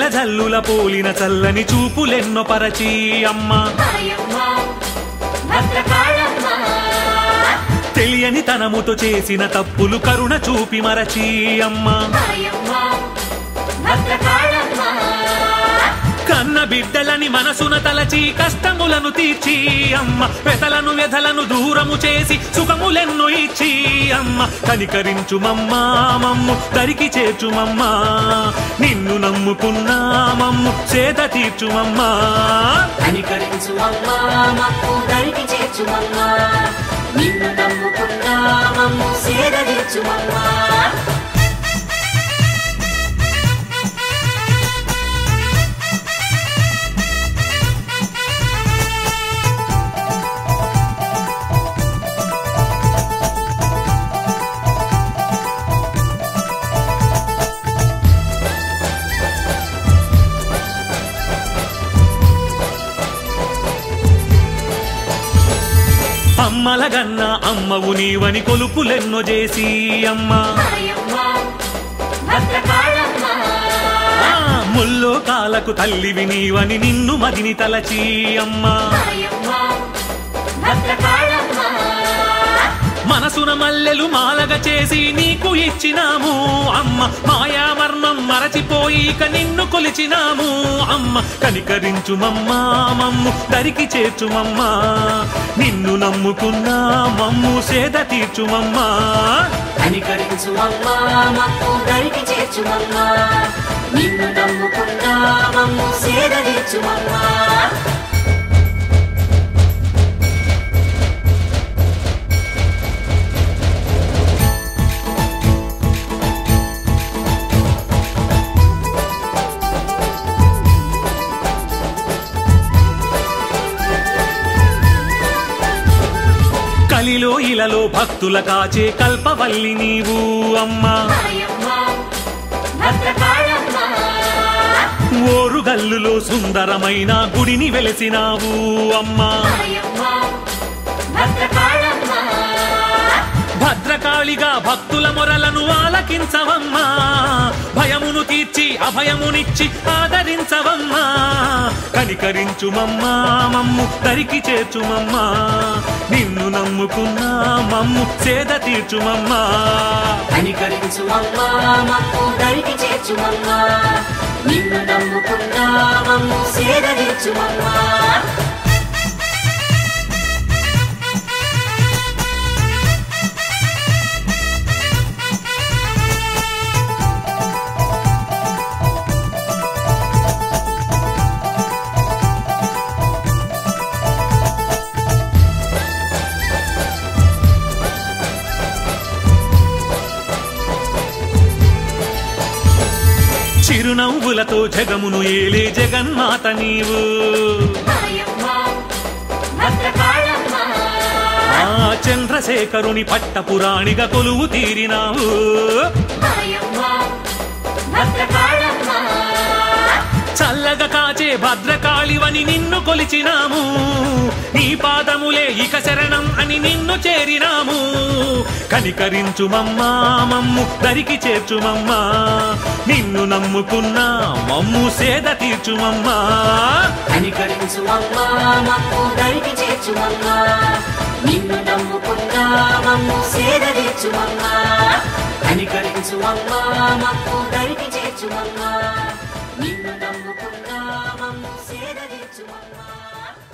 జల్లుల పోలిన చల్లని చూపులెన్నో పరచి అమ్మ మాయమ్మ భద్రకాళమ్మ తెలియని తనముతో చేసిన తప్పులు కరుణ చూపి మరచి అమ్మ మాయమ్మ భద్రకాళమ్మ కన్న బిడ్డలని మనసున తలచి కష్టములను తీర్చి అమ్మ వెతలను వ్యధలను దూరము చేసి సుఖములెన్నో ఇచ్చి అమ్మ కనికరించుమమ్మ మమ్ము దరికి చేర్చుమమ్మ నిన్ను నమ్ముకున్నా మమ్ము చేత తీర్చుమమ్మా కనికరించు అమ్మా మమ్ము దరికి చేర్చుమమ్మా నిన్ను నమ్ముకున్నా మమ్ము సేదరించుమమ్మా అమ్మలగన్న అమ్మవు నీవని కొలుపులెన్నో చేసి అమ్మ మాయమ్మ భద్రకాళమ్మ ఆ, ముల్లో కాలకు తల్లివి నీవని నిన్ను మదిని తలచి అమ్మ మాయమ్మ భద్రకాళమ్మ మనసున మల్లెలు మాలగ చేసి నీకు ఇచ్చినాము అమ్మ మాయామర్మం మరచిపోయి ఇక నిన్ను కొలిచినాము అమ్మ కనికరించుమమ్మా మమ్ము దరికి చేర్చుమమ్మా నిన్ను నమ్ముకున్నా మమ్ము సేద తీర్చుమమ్మా కనికరించు అమ్మా మమ్ము దరికి చేర్చుమమ్మా నిన్ను నమ్ముకున్నా మమ్ము సేదరించుమమ్మా కలిలో ఇలలో భక్తుల కాచే కల్పవల్లి నీవు అమ్మా మాయమ్మ భద్రకాళమ్మ ఓరుగల్లులో సుందరమైన గుడిని వెలసినావు అమ్మా మాయమ్మ భద్రకాళమ్మ భద్రకాళిగా భక్తుల మొరలను ఆలకించవమ్మా భయమును తీర్చి అభయమునిచ్చి ఆదరించవమ్మా కనికరించుమమ్మా మమ్ము దరికి చేర్చుమమ్మా నిన్ను నమ్ముకున్నా మమ్ము సేద తీర్చుమమ్మా కనికరించు అమ్మా మమ్ము దరికి చేర్చుమమ్మా నిన్ను నమ్ముకున్నా మమ్ము సేదరించుమమ్మా చిరునవ్వులతో జగమును ఏలే జగన్మాత నీవు మాయమ్మ భద్రకాళమ్మ ఆ చంద్రశేఖరుని పట్టపురాణిగా కొలువు తీరినావు మాయమ్మ భద్రకాళమ్మ చల్లగా కాచే భద్రకాళివని నిన్ను కొలిచినాము నీ పాదములే ఇక శరణం అని నిన్ను చేరినాము కనికరించుమమ్మా మమ్ము దరికి చేర్చుమమ్మా నిన్ను నమ్ముకున్నా మమ్ము సేద తీర్చుమమ్మా కనికరించు అమ్మా మమ్ము దరికి చేర్చుమమ్మా నిన్ను నమ్ముకున్నా మమ్ము సేదరించుమమ్మా కనికరించు అమ్మా మమ్ము దరికి చేర్చుమమ్మా నిన్ను నమ్ముకున్నా మమ్ము సేదరించుమమ్మా